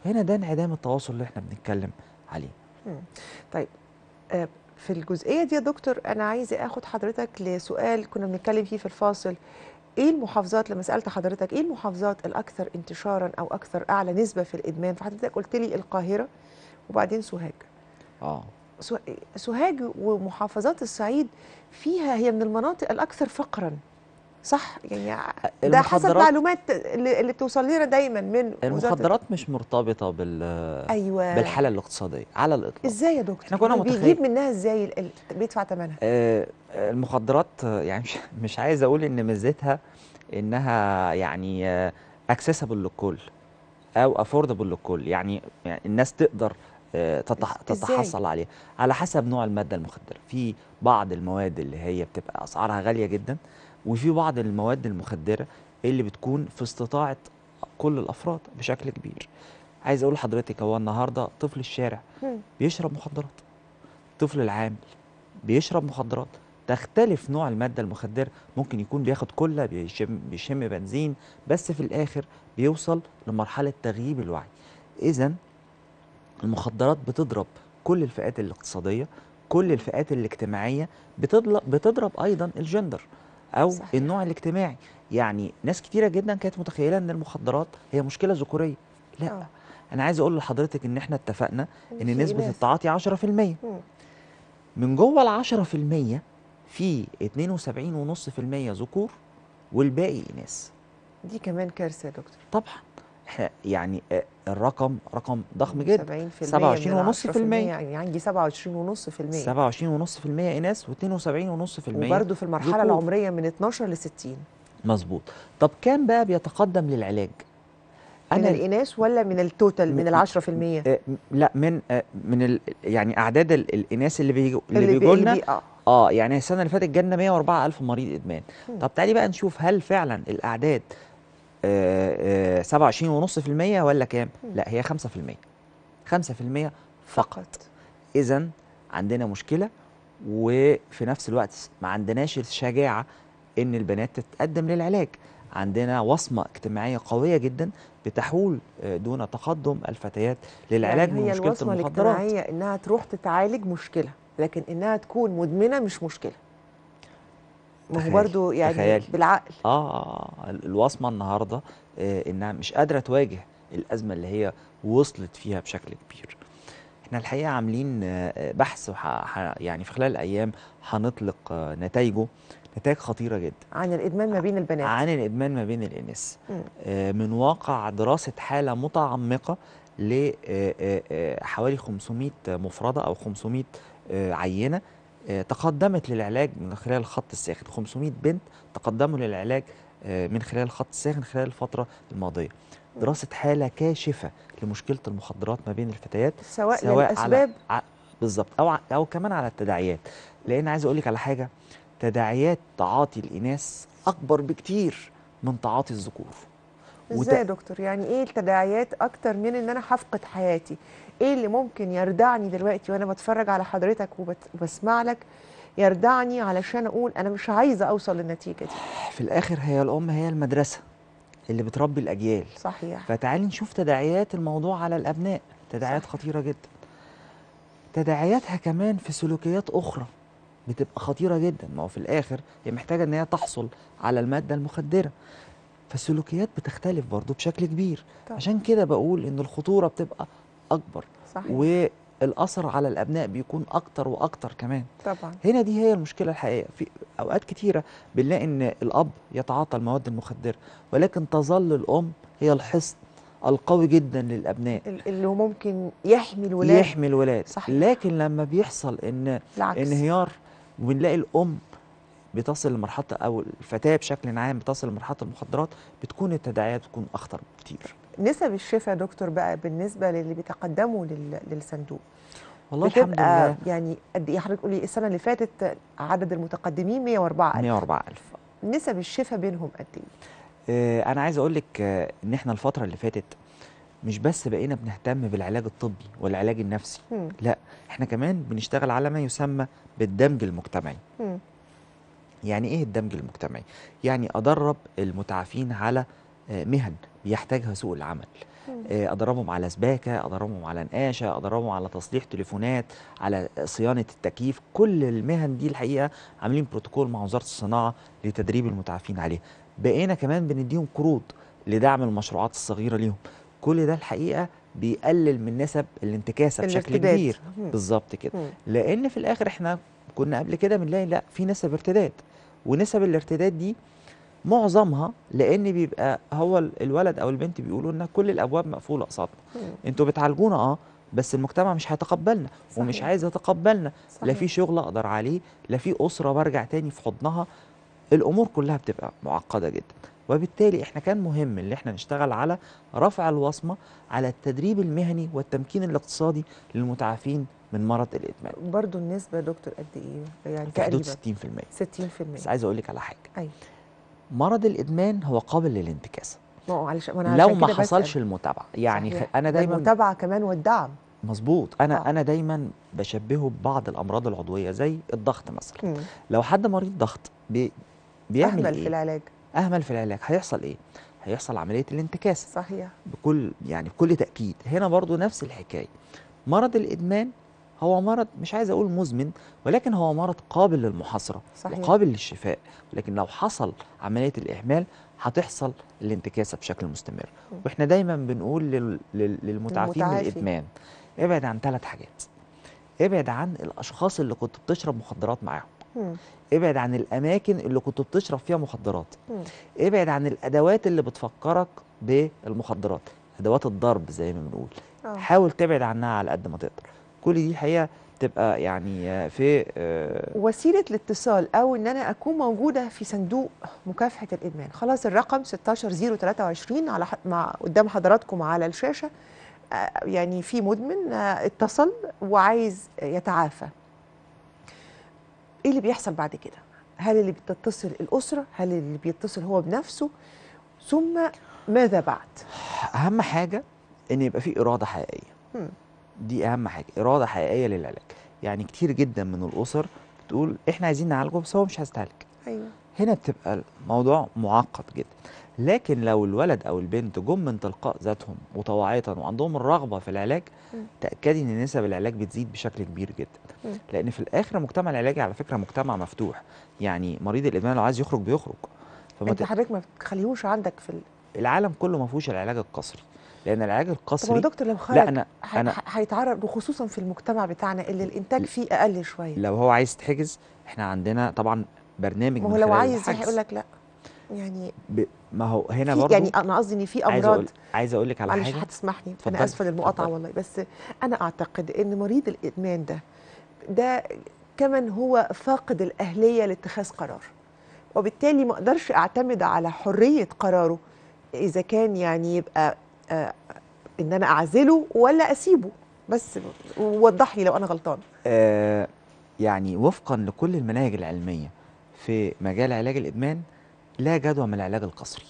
هنا ده انعدام التواصل اللي احنا بنتكلم عليه مم. طيب آه، في الجزئيه دي يا دكتور انا عايزه اخد حضرتك لسؤال كنا بنتكلم فيه في الفاصل ايه المحافظات لما سالت حضرتك ايه المحافظات الاكثر انتشارا او اكثر اعلى نسبه في الادمان فحضرتك قلت لي القاهره وبعدين سوهاج اه سو- سوهاج ومحافظات الصعيد فيها هي من المناطق الاكثر فقرا صح يعني ده حسب المخدرات- معلومات اللي, اللي بتوصل لنا دايما من وزارة المخدرات مش مرتبطه بال أيوة. بالحاله الاقتصاديه على الاطلاق ازاي يا دكتور احنا كنا بيجيب متخيل منها ازاي ال- ال- بيدفع ثمنها آه، المخدرات آه، يعني مش مش عايز اقول ان ميزتها انها يعني اكسسبل للكل او افوردبل للكل يعني, يعني الناس تقدر آه، تتح- إزاي؟ تتحصل عليها على حسب نوع الماده المخدره في بعض المواد اللي هي بتبقى اسعارها غاليه جدا وفي بعض المواد المخدره اللي بتكون في استطاعه كل الافراد بشكل كبير عايز اقول لحضرتك هو النهارده طفل الشارع مم. بيشرب مخدرات الطفل العامل بيشرب مخدرات تختلف نوع المادة المخدرة ممكن يكون بياخد كلة بيشم, بيشم بنزين بس في الآخر بيوصل لمرحلة تغييب الوعي إذا المخدرات بتضرب كل الفئات الاقتصادية كل الفئات الاجتماعية بتضرب, بتضرب أيضا الجندر أو صحيح. صحيح. النوع الاجتماعي يعني ناس كتيرة جدا كانت متخيلة أن المخدرات هي مشكلة ذكورية لا آه. أنا عايز أقول لحضرتك إن إحنا اتفقنا إن إن في نسبة إناث. التعاطي 10% مم. من جوه ال 10% في 72.5% ذكور والباقي إناث دي كمان كارثه يا دكتور طبعا إحنا يعني آه، الرقم رقم ضخم جدا 70% 27.5% يعني عندي 27.5% 27.5% إناث و72.5% وبرده في المرحله ذكور. العمريه من 12 ل 60 مظبوط طب كام بقى بيتقدم للعلاج من الاناث ولا من التوتال من ال 10% آه، م- لا من آه، من ال يعني اعداد ال- الاناث اللي بيجوا اللي, اللي بيجوا بي- لنا بي- آه. اه يعني السنه اللي فاتت جالنا 104 الف مريض ادمان مم. طب تعالي بقى نشوف هل فعلا الاعداد آه، آه، 27.5% ولا كام لا هي 5% 5% فقط اذا عندنا مشكله وفي نفس الوقت ما عندناش الشجاعه ان البنات تتقدم للعلاج عندنا وصمه اجتماعيه قويه جدا بتحول آه، دون تقدم الفتيات للعلاج يعني من هي مشكله الوصمه المخدرات الاجتماعيه انها تروح تتعالج مشكله لكن انها تكون مدمنه مش مشكله ما هو تخيلي- برضه يعني تخيلي. بالعقل اه ال- الوصمه النهارده آه انها مش قادره تواجه الازمه اللي هي وصلت فيها بشكل كبير احنا الحقيقه عاملين آه، بحث وح... ح... يعني في خلال الايام هنطلق آه، نتائجه نتائج خطيره جدا عن الادمان ما بين البنات عن الادمان ما بين الاناث مم. آه، من واقع دراسه حاله متعمقه لحوالي 500 مفرده او 500 آه، عينه آه، تقدمت للعلاج من خلال الخط الساخن 500 بنت تقدموا للعلاج آه، من خلال الخط الساخن خلال الفتره الماضيه دراسه حاله كاشفه لمشكله المخدرات ما بين الفتيات سواء على للأسباب ع- بالظبط او ع- او كمان على التداعيات لان عايز اقول لك على حاجه تداعيات تعاطي الاناث اكبر بكتير من تعاطي الذكور ازاي يا دكتور يعني ايه التداعيات اكتر من ان انا هفقد حياتي ايه اللي ممكن يردعني دلوقتي وانا بتفرج على حضرتك وبت- وبسمع لك يردعني علشان اقول انا مش عايزه اوصل للنتيجه دي في الاخر هي الام هي المدرسه اللي بتربي الاجيال صحيح فتعالي نشوف تداعيات الموضوع على الابناء تداعيات خطيره جدا تداعياتها كمان في سلوكيات اخرى بتبقى خطيره جدا ما هو في الاخر هي محتاجه ان هي تحصل على الماده المخدره فالسلوكيات بتختلف برضو بشكل كبير طبعا. عشان كده بقول ان الخطوره بتبقى اكبر صحيح. والاثر على الابناء بيكون اكتر واكتر كمان طبعا هنا دي هي المشكله الحقيقيه في اوقات كتيره بنلاقي ان الاب يتعاطى المواد المخدره ولكن تظل الام هي الحصن القوي جدا للابناء ال- اللي هو ممكن يحمي الولاد يحمي الولاد صحيح. لكن لما بيحصل ان العكس. انهيار وبنلاقي الام بتصل لمرحله او الفتاه بشكل عام بتصل لمرحله المخدرات بتكون التداعيات بتكون اخطر بكتير نسب الشفاء يا دكتور بقى بالنسبه للي بيتقدموا لل- للصندوق والله الحمد بتبقى لله يعني قد ايه حضرتك قولي السنه اللي فاتت عدد المتقدمين 104000 104000 نسب الشفاء بينهم قد ايه آه، انا عايز اقول لك آه، ان احنا الفتره اللي فاتت مش بس بقينا بنهتم بالعلاج الطبي والعلاج النفسي مم. لا احنا كمان بنشتغل على ما يسمى بالدمج المجتمعي مم. يعني ايه الدمج المجتمعي يعني ادرب المتعافين على آه، مهن بيحتاجها سوق العمل آه، ادربهم على سباكه ادربهم على نقاشه ادربهم على تصليح تليفونات على صيانه التكييف كل المهن دي الحقيقه عاملين بروتوكول مع وزاره الصناعه لتدريب المتعافين عليها بقينا كمان بنديهم قروض لدعم المشروعات الصغيره ليهم كل ده الحقيقه بيقلل من نسب الانتكاسه بشكل الارتداد. كبير مم. بالظبط كده مم. لان في الاخر احنا كنا قبل كده بنلاقي لا في نسب ارتداد ونسب الارتداد دي معظمها لان بيبقى هو ال- الولد او البنت بيقولوا ان كل الابواب مقفوله قصادنا انتوا بتعالجونا اه بس المجتمع مش هيتقبلنا ومش صحيح. عايز يتقبلنا لا صحيح. في شغل اقدر عليه لا في اسره برجع تاني في حضنها الامور كلها بتبقى معقده جدا وبالتالي احنا كان مهم ان احنا نشتغل على رفع الوصمه على التدريب المهني والتمكين الاقتصادي للمتعافين من مرض الادمان برضو النسبه يا دكتور قد ايه يعني في حدود تقريبا 60% 60% بس عايز اقول لك على حاجه ايوه مرض الادمان هو قابل للانتكاسه ما هو علشان ما أنا لو عشان ما كده حصلش بسأل. المتابعه يعني خ... صحيح. انا ده دايما المتابعه كمان والدعم مظبوط انا آه. آه. انا دايما بشبهه ببعض الامراض العضويه زي الضغط مثلا مم. لو حد مريض ضغط بي... بيعمل اهمل ايه في العلاج اهمل في العلاج هيحصل ايه هيحصل عمليه الانتكاسه صحيح بكل يعني بكل تاكيد هنا برضو نفس الحكايه مرض الادمان هو مرض مش عايز اقول مزمن ولكن هو مرض قابل للمحاصره صحيح. وقابل للشفاء ولكن لو حصل عمليه الاهمال هتحصل الانتكاسه بشكل مستمر واحنا دايما بنقول لل... لل... للمتعافين من المتعافي. الادمان ابعد عن ثلاث حاجات ابعد عن الاشخاص اللي كنت بتشرب مخدرات معاهم مم. ابعد عن الاماكن اللي كنت بتشرب فيها مخدرات مم. ابعد عن الادوات اللي بتفكرك بالمخدرات ادوات الضرب زي ما بنقول آه. حاول تبعد عنها على قد ما تقدر كل دي الحقيقه تبقى يعني آه، في آه، وسيله الاتصال او ان انا اكون موجوده في صندوق مكافحه الادمان خلاص الرقم 16023 على ح- مع قدام حضراتكم على الشاشه آه، يعني في مدمن آه، اتصل وعايز يتعافى ايه اللي بيحصل بعد كده هل اللي بتتصل الاسره هل اللي بيتصل هو بنفسه ثم ماذا بعد اهم حاجه ان يبقى في اراده حقيقيه مم. دي اهم حاجه اراده حقيقيه للعلاج يعني كتير جدا من الاسر بتقول احنا عايزين نعالجه بس هو مش عايز يتعالج ايوه هنا بتبقى الموضوع معقد جدا لكن لو الولد او البنت جم من تلقاء ذاتهم متواعية وعندهم الرغبه في العلاج مم. تاكدي ان نسب العلاج بتزيد بشكل كبير جدا مم. لان في الاخر المجتمع العلاجي على فكره مجتمع مفتوح يعني مريض الادمان لو عايز يخرج بيخرج فما انت ت... حضرتك ما بتخليهوش عندك في ال... العالم كله ما فيهوش العلاج القسري لان العلاج طب هو القسري دكتور لو خرج لا انا هي- انا ه- هيتعرض وخصوصا في المجتمع بتاعنا اللي الانتاج فيه اقل شويه لو هو عايز يتحجز احنا عندنا طبعا برنامج ما من هو لو خلال عايز الحجز. هيقول لك لا يعني ب... ما هو هنا في برضو يعني انا قصدي ان في عايز امراض اقول عايز اقول لك على معلش حاجه هتسمحني اتفضلي، انا اسفه للمقاطعه اتفضلي. والله بس انا اعتقد ان مريض الادمان ده ده كمان هو فاقد الاهليه لاتخاذ قرار وبالتالي ما اقدرش اعتمد على حريه قراره اذا كان يعني يبقى آه ان انا اعزله ولا اسيبه بس وضح لي لو انا غلطان آه يعني وفقا لكل المناهج العلميه في مجال علاج الادمان لا جدوى من العلاج القسري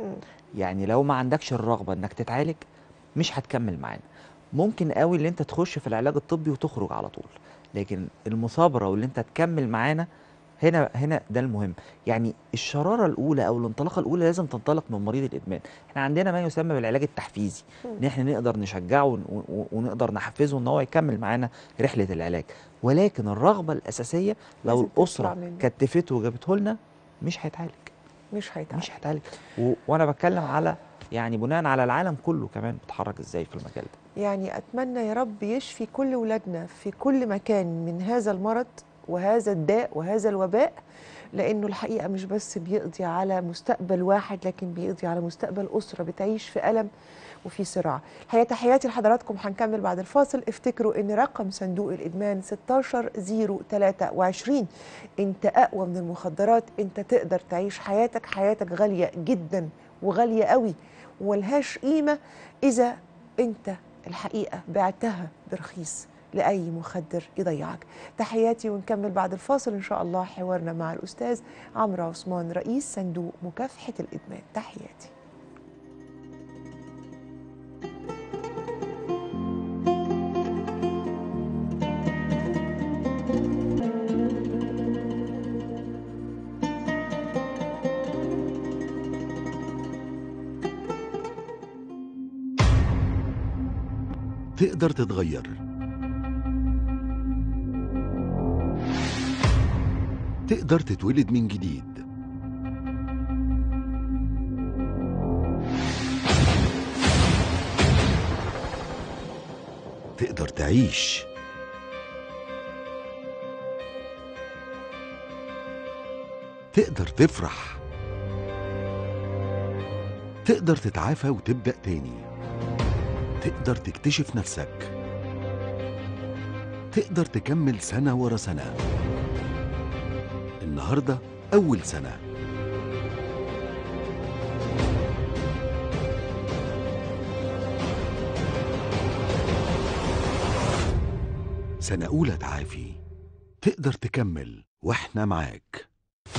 يعني لو ما عندكش الرغبه انك تتعالج مش هتكمل معانا ممكن قوي ان انت تخش في العلاج الطبي وتخرج على طول لكن المثابره واللي انت تكمل معانا هنا هنا ده المهم يعني الشراره الاولى او الانطلاقه الاولى لازم تنطلق من مريض الادمان احنا عندنا ما يسمى بالعلاج التحفيزي ان احنا نقدر نشجعه ون- ون- ونقدر نحفزه ان هو يكمل معانا رحله العلاج ولكن الرغبه الاساسيه لو لازم تطلع الاسره منه. كتفته وجابته لنا مش هيتعالج مش هيتعالج مش هيتعالج و... وانا بتكلم على يعني بناء على العالم كله كمان بيتحرك ازاي في المجال ده يعني أتمنى يا رب يشفي كل ولادنا في كل مكان من هذا المرض وهذا الداء وهذا الوباء لأنه الحقيقة مش بس بيقضي على مستقبل واحد لكن بيقضي على مستقبل أسرة بتعيش في ألم وفي صراع الحقيقة تحياتي لحضراتكم هنكمل بعد الفاصل افتكروا ان رقم صندوق الادمان 16023 انت اقوى من المخدرات انت تقدر تعيش حياتك حياتك غالية جدا وغالية قوي ولهاش قيمة اذا انت الحقيقة بعتها برخيص لأي مخدر يضيعك تحياتي ونكمل بعد الفاصل إن شاء الله حوارنا مع الأستاذ عمرو عثمان رئيس صندوق مكافحة الإدمان تحياتي تقدر تتغير تقدر تتولد من جديد تقدر تعيش تقدر تفرح تقدر تتعافى وتبدأ تاني تقدر تكتشف نفسك تقدر تكمل سنة ورا سنة النهاردة أول سنة سنة أولى تعافي تقدر تكمل وإحنا معاك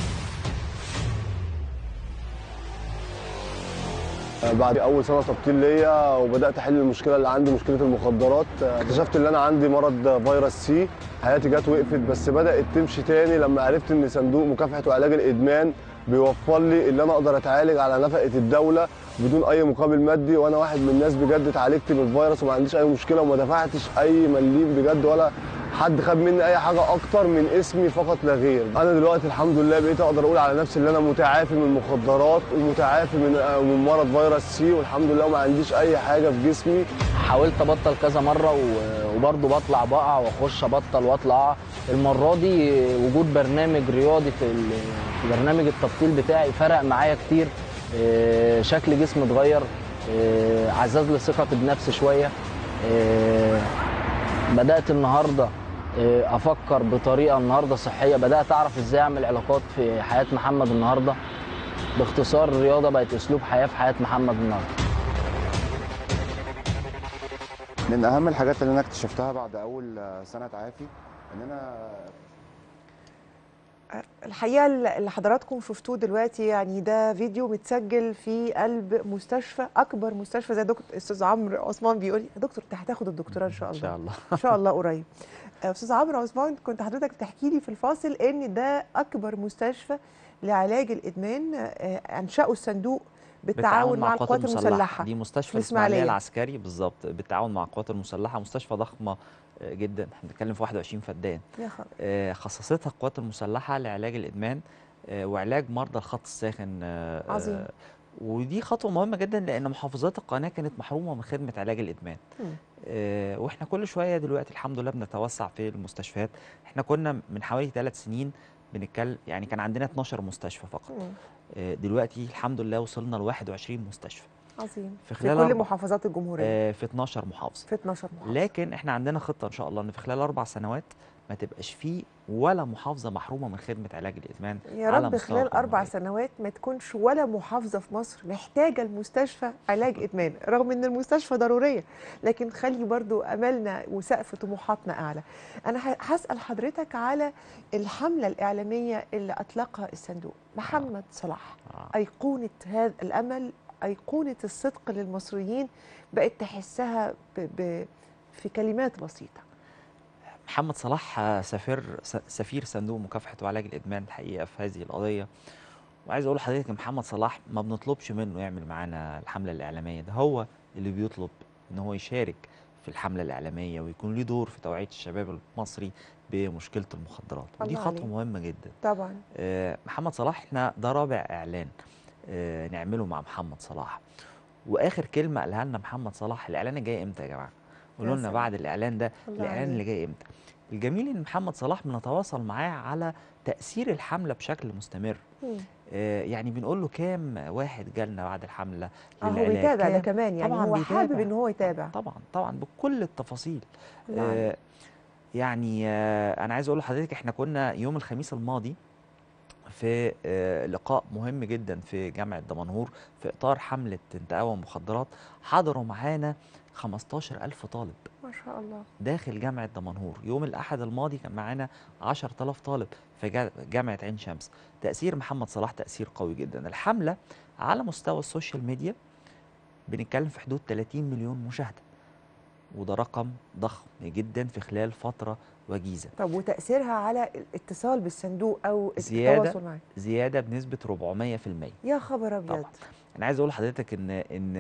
بعد اول سنه تبطيل ليا وبدات احل المشكله اللي عندي مشكله المخدرات اكتشفت ان انا عندي مرض فيروس سي حياتي جت وقفت بس بدات تمشي تاني لما عرفت ان صندوق مكافحه وعلاج الادمان بيوفر لي اللي انا اقدر اتعالج على نفقه الدوله بدون اي مقابل مادي وانا واحد من الناس بجد اتعالجت بالفيروس وما عنديش اي مشكله وما دفعتش اي مليم بجد ولا حد خد مني اي حاجه اكتر من اسمي فقط لا غير انا دلوقتي الحمد لله بقيت اقدر اقول على نفسي ان انا متعافي من المخدرات ومتعافي من من مرض فيروس سي والحمد لله ما عنديش اي حاجه في جسمي حاولت ابطل كذا مره و- وبرضه بطلع بقع واخش ابطل واطلع المره دي وجود برنامج رياضي في ال- في برنامج التبطيل بتاعي فرق معايا كتير آه، شكل جسمي اتغير آه، عزز لي ثقتي بنفسي شويه آه، بدات النهارده آه، افكر بطريقه النهارده صحيه بدات اعرف ازاي اعمل علاقات في حياه محمد النهارده باختصار الرياضه بقت اسلوب حياه في حياه محمد النهارده من اهم الحاجات اللي انا اكتشفتها بعد اول سنه تعافي ان انا الحقيقه اللي حضراتكم شفتوه دلوقتي يعني ده فيديو متسجل في قلب مستشفى اكبر مستشفى زي دكتور استاذ عمرو عثمان بيقول لي يا دكتور انت هتاخد الدكتوراه ان شاء الله ان شاء الله ان شاء الله قريب استاذ عمرو عثمان كنت حضرتك بتحكي لي في الفاصل ان ده اكبر مستشفى لعلاج الادمان آه، انشأوا الصندوق بالتعاون مع القوات المسلحه دي مستشفى في الاسماعيليه الإسماعيلية. العسكري بالظبط بالتعاون مع القوات المسلحه مستشفى ضخمه آه، جدا احنا بنتكلم في 21 فدان يا خبر آه، خصصتها القوات المسلحه لعلاج الادمان آه، وعلاج مرضى الخط الساخن آه، آه، عظيم. ودي خطوه مهمه جدا لان محافظات القناه كانت محرومه من خدمه علاج الادمان مم. آه، واحنا كل شويه دلوقتي الحمد لله بنتوسع في المستشفيات احنا كنا من حوالي ثلاث سنين بنتكلم يعني كان عندنا 12 مستشفى فقط مم. آه، دلوقتي الحمد لله وصلنا ل 21 مستشفى عظيم في في خلال كل أربع- محافظات الجمهوريه آه، في 12 محافظه في 12 محافظه لكن احنا عندنا خطه ان شاء الله ان في خلال اربع سنوات ما تبقاش فيه ولا محافظه محرومه من خدمه علاج الادمان يا على رب مستوى خلال اربع الجمهورية. سنوات ما تكونش ولا محافظه في مصر محتاجه المستشفى علاج ادمان رغم ان المستشفى ضروريه لكن خلي برضو املنا وسقف طموحاتنا اعلى انا ه- هسال حضرتك على الحمله الاعلاميه اللي اطلقها الصندوق محمد صلاح آه. ايقونه هذا الامل ايقونه الصدق للمصريين بقت تحسها ب... ب... في كلمات بسيطه محمد صلاح آه، سفير س- سفير صندوق مكافحه وعلاج الادمان الحقيقه في هذه القضيه وعايز اقول لحضرتك ان محمد صلاح ما بنطلبش منه يعمل معانا الحمله الاعلاميه ده هو اللي بيطلب ان هو يشارك في الحمله الاعلاميه ويكون له دور في توعيه الشباب المصري بمشكله المخدرات ودي الله خطوه عليك. مهمه جدا طبعا آه، محمد صلاح احنا ده رابع اعلان آه، نعمله مع محمد صلاح واخر كلمه قالها لنا محمد صلاح الاعلان الجاي امتى يا جماعه قولوا لنا سلام. بعد الاعلان ده الله الاعلان اللي عليك. جاي امتى الجميل ان محمد صلاح بنتواصل معاه على تاثير الحمله بشكل مستمر مم. آه، يعني بنقول له كام واحد جالنا بعد الحمله اه هو للعلاج بيتابع ده كام؟ كمان يعني طبعا هو حابب بيتابع. ان هو يتابع طبعا طبعا بكل التفاصيل الله آه، عليك. يعني آه، انا عايز اقول لحضرتك احنا كنا يوم الخميس الماضي في آه، لقاء مهم جدا في جامعة دمنهور في إطار حملة انتقاء المخدرات حضروا معانا 15 ألف طالب ما شاء الله داخل جامعة دمنهور يوم الأحد الماضي كان معانا 10000 طالب في جا- جامعة عين شمس تأثير محمد صلاح تأثير قوي جدا الحملة على مستوى السوشيال ميديا بنتكلم في حدود 30 مليون مشاهدة وده رقم ضخم جدا في خلال فترة وجيزة طب وتأثيرها على الاتصال بالصندوق أو زيادة التواصل معاه زيادة بنسبة 400% يا خبر أبيض طبعا انا عايز اقول لحضرتك ان ان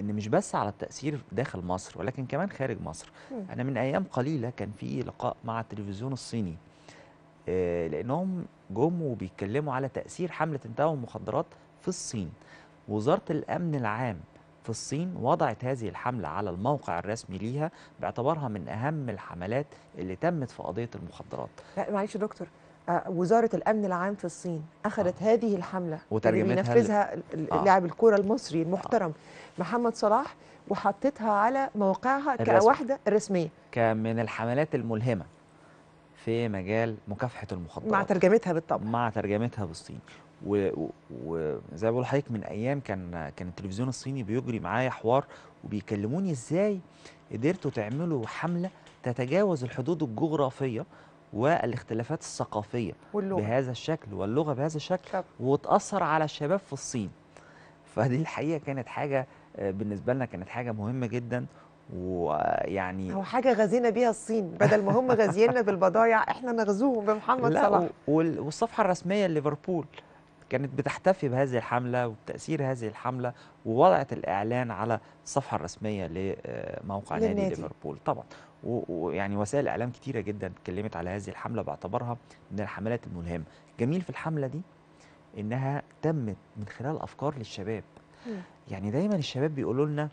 ان مش بس على التاثير داخل مصر ولكن كمان خارج مصر مم. انا من ايام قليله كان في لقاء مع التلفزيون الصيني آه، لانهم جم وبيتكلموا على تاثير حمله انتهاء المخدرات في الصين وزاره الامن العام في الصين وضعت هذه الحمله على الموقع الرسمي ليها باعتبارها من اهم الحملات اللي تمت في قضيه المخدرات لا معلش يا دكتور آه، وزارة الأمن العام في الصين أخذت هذه الحملة وترجمتها اللي ل- بينفذها ال- ال- آه. لاعب الكرة المصري المحترم محمد صلاح وحطتها على موقعها الرسمي. كواحدة رسمية كان من الحملات الملهمه في مجال مكافحه المخدرات مع ترجمتها بالطبع مع ترجمتها بالصين وزي و... و... زي ما بقول لحضرتك من ايام كان كان التلفزيون الصيني بيجري معايا حوار وبيكلموني ازاي قدرتوا تعملوا حمله تتجاوز الحدود الجغرافيه والاختلافات الثقافيه واللغة. بهذا الشكل واللغه بهذا الشكل طب. وتاثر على الشباب في الصين فدي الحقيقه كانت حاجه آه، بالنسبه لنا كانت حاجه مهمه جدا ويعني هو حاجة غزينا بيها الصين بدل ما هم غازينا بالبضايع احنا نغزوهم بمحمد لا صلاح و- وال- والصفحه الرسميه لليفربول كانت بتحتفي بهذه الحمله وبتاثير هذه الحمله ووضعت الاعلان على الصفحه الرسميه لموقع نادي للنادي. ليفربول طبعا و- ويعني وسائل اعلام كتيره جدا اتكلمت على هذه الحمله باعتبارها من الحملات الملهمه جميل في الحمله دي انها تمت من خلال افكار للشباب مم. يعني دايما الشباب بيقولوا لنا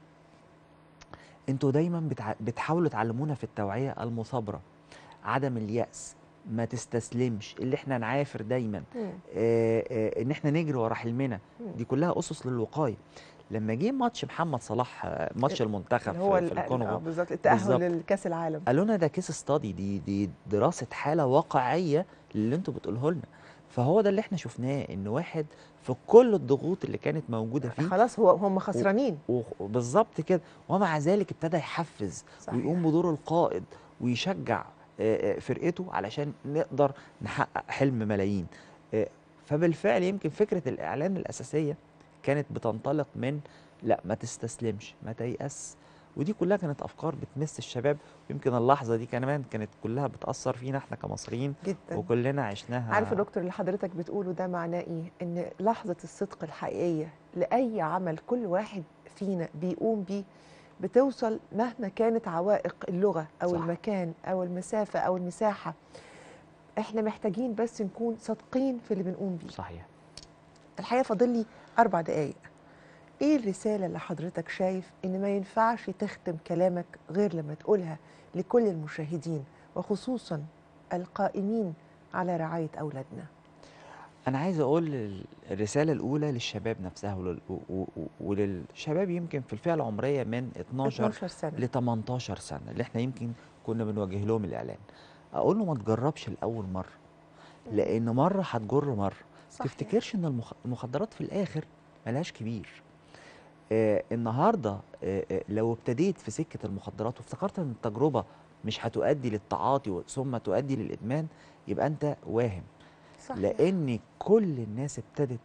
انتوا دايما بتع... بتحاولوا تعلمونا في التوعيه المثابره عدم اليأس ما تستسلمش اللي احنا نعافر دايما مم. آه آه ان احنا نجري ورا حلمنا مم. دي كلها اسس للوقايه لما جه ماتش محمد صلاح آه، ماتش المنتخب اللي هو في, في ال- آه، الكونغو بالظبط التأهل بالظبط. للكأس العالم قالوا لنا ده كيس ستادي دي دي دراسه حاله واقعيه اللي انتوا بتقوله لنا فهو ده اللي احنا شفناه ان واحد في كل الضغوط اللي كانت موجوده فيه خلاص هو هم خسرانين و- وبالظبط كده ومع ذلك ابتدى يحفز صحيح. ويقوم بدور القائد ويشجع آه، آه، فرقته علشان نقدر نحقق حلم ملايين آه، فبالفعل يمكن فكرة الإعلان الأساسية كانت بتنطلق من لا ما تستسلمش ما تيأس ودي كلها كانت أفكار بتمس الشباب ويمكن اللحظة دي كمان كانت كلها بتأثر فينا احنا كمصريين جدا وكلنا عشناها عارف يا دكتور اللي حضرتك بتقوله ده معناه ايه؟ ان لحظة الصدق الحقيقية لأي عمل كل واحد فينا بيقوم بيه بتوصل مهما كانت عوائق اللغة أو صح. المكان أو المسافة أو المساحة احنا محتاجين بس نكون صادقين في اللي بنقوم بيه صحيح الحقيقة فاضل لي أربع دقايق ايه الرسالة اللي حضرتك شايف ان ما ينفعش تختم كلامك غير لما تقولها لكل المشاهدين وخصوصا القائمين على رعاية أولادنا أنا عايز أقول ال- الرسالة الأولى للشباب نفسها ولل- و- و- و- وللشباب يمكن في الفئة العمرية من 12 12 سنة ل 18 سنة اللي احنا يمكن كنا بنوجه لهم الإعلان أقول له ما تجربش لأول مرة لأن مرة هتجر مرة صحيح. تفتكرش إن المخ- المخدرات في الآخر ملهاش كبير آه النهاردة آه آه لو ابتديت في سكة المخدرات وافتكرت إن التجربة مش هتؤدي للتعاطي ثم تؤدي للإدمان يبقى أنت واهم صحيح. لان كل الناس ابتدت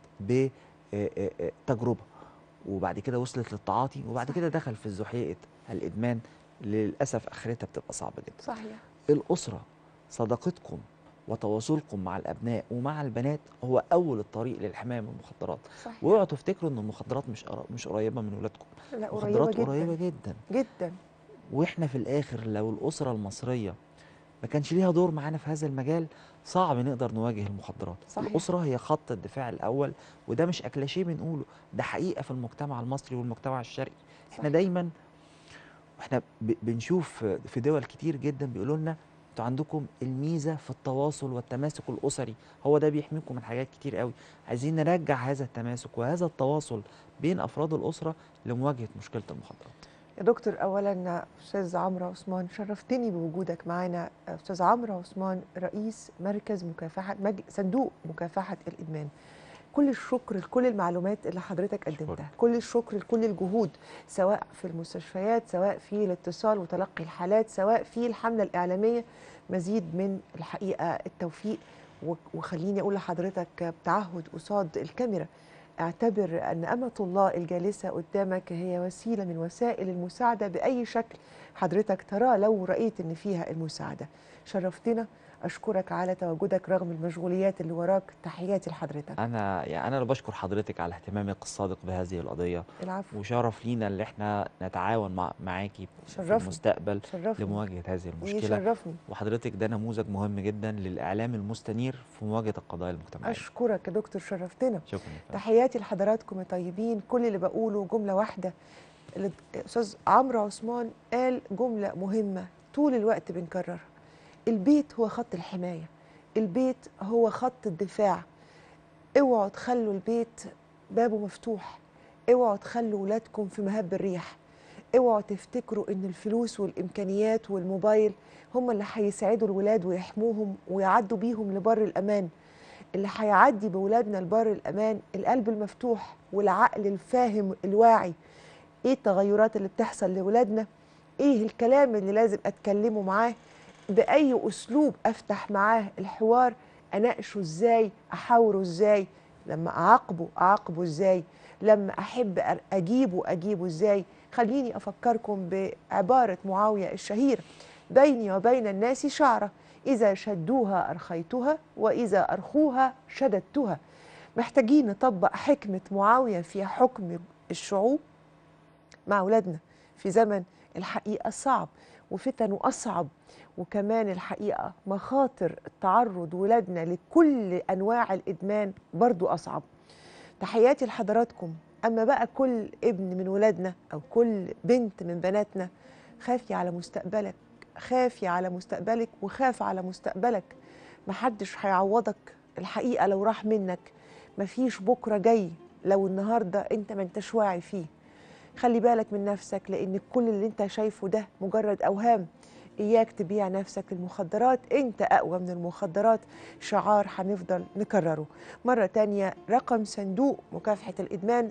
بتجربه وبعد كده وصلت للتعاطي وبعد كده دخل في زحيقه الادمان للاسف اخرتها بتبقى صعبه جدا صحيح الاسره صداقتكم وتواصلكم مع الابناء ومع البنات هو اول الطريق للحمايه من المخدرات صحيح. واوعوا تفتكروا ان المخدرات مش قر- مش قريبه من ولادكم لا قريبة المخدرات جدا قريبه جدا جدا واحنا في الاخر لو الاسره المصريه ما كانش ليها دور معانا في هذا المجال صعب نقدر نواجه المخدرات صحيح. الاسره هي خط الدفاع الاول وده مش اكلاشيه بنقوله ده حقيقه في المجتمع المصري والمجتمع الشرقي احنا صحيح. دايما احنا ب- بنشوف في دول كتير جدا بيقولوا لنا انتوا عندكم الميزه في التواصل والتماسك الاسري هو ده بيحميكم من حاجات كتير قوي عايزين نرجع هذا التماسك وهذا التواصل بين افراد الاسره لمواجهه مشكله المخدرات يا دكتور اولا استاذ عمرو عثمان شرفتني بوجودك معانا استاذ عمرو عثمان رئيس مركز مكافحه مج... صندوق مكافحه الادمان كل الشكر لكل المعلومات اللي حضرتك قدمتها كل الشكر لكل الجهود سواء في المستشفيات سواء في الاتصال وتلقي الحالات سواء في الحمله الاعلاميه مزيد من الحقيقه التوفيق و- وخليني اقول لحضرتك بتعهد قصاد الكاميرا اعتبر ان امه الله الجالسه قدامك هي وسيله من وسائل المساعده باي شكل حضرتك تراه لو رايت ان فيها المساعده شرفتنا اشكرك على تواجدك رغم المشغوليات اللي وراك تحياتي لحضرتك انا يعني انا اللي بشكر حضرتك على اهتمامك الصادق بهذه القضيه العفو وشرف لينا اللي احنا نتعاون مع معاكي في شرفني. المستقبل شرفني. لمواجهه هذه المشكله يشرفني وحضرتك ده نموذج مهم جدا للاعلام المستنير في مواجهه القضايا المجتمعيه اشكرك يا دكتور شرفتنا شكرا يا فندم. تحياتي لحضراتكم يا طيبين كل اللي بقوله جمله واحده اللي الاستاذ عمرو عثمان قال جمله مهمه طول الوقت بنكررها البيت هو خط الحمايه البيت هو خط الدفاع اوعوا تخلوا البيت بابه مفتوح اوعوا تخلوا ولادكم في مهب الريح اوعوا تفتكروا ان الفلوس والامكانيات والموبايل هم اللي هيساعدوا الولاد ويحموهم ويعدوا بيهم لبر الامان اللي هيعدي بولادنا لبر الامان القلب المفتوح والعقل الفاهم الواعي ايه التغيرات اللي بتحصل لولادنا ايه الكلام اللي لازم اتكلمه معاه باي اسلوب افتح معاه الحوار اناقشه ازاي احاوره ازاي لما اعاقبه اعاقبه ازاي لما احب أر- اجيبه اجيبه ازاي خليني افكركم بعباره معاويه الشهيره بيني وبين الناس شعره اذا شدوها ارخيتها واذا ارخوها شددتها محتاجين نطبق حكمه معاويه في حكم الشعوب مع اولادنا في زمن الحقيقه صعب وفتنه اصعب وكمان الحقيقه مخاطر تعرض ولادنا لكل انواع الادمان برضو اصعب تحياتي لحضراتكم اما بقى كل ابن من ولادنا او كل بنت من بناتنا خافي على مستقبلك خافي على مستقبلك وخاف على مستقبلك محدش هيعوضك الحقيقه لو راح منك مفيش بكره جاي لو النهارده انت ما انتش واعي فيه خلي بالك من نفسك لان كل اللي انت شايفه ده مجرد اوهام اياك تبيع نفسك للمخدرات انت اقوى من المخدرات شعار هنفضل نكرره مرة تانية رقم صندوق مكافحة الإدمان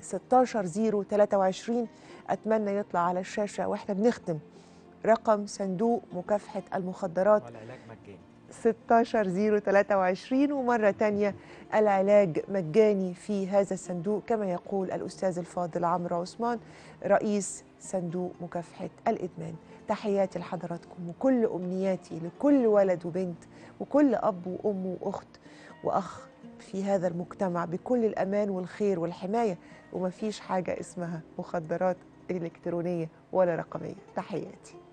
16023 أتمنى يطلع على الشاشة وإحنا بنختم رقم صندوق مكافحة المخدرات والعلاج مجاني 16023 ومرة تانية العلاج مجاني في هذا الصندوق كما يقول الأستاذ الفاضل عمرو عثمان رئيس صندوق مكافحة الإدمان تحياتي لحضراتكم وكل أمنياتي لكل ولد وبنت وكل أب وأم وأخت وأخ في هذا المجتمع بكل الأمان والخير والحماية ومفيش حاجة اسمها مخدرات إلكترونية ولا رقمية تحياتي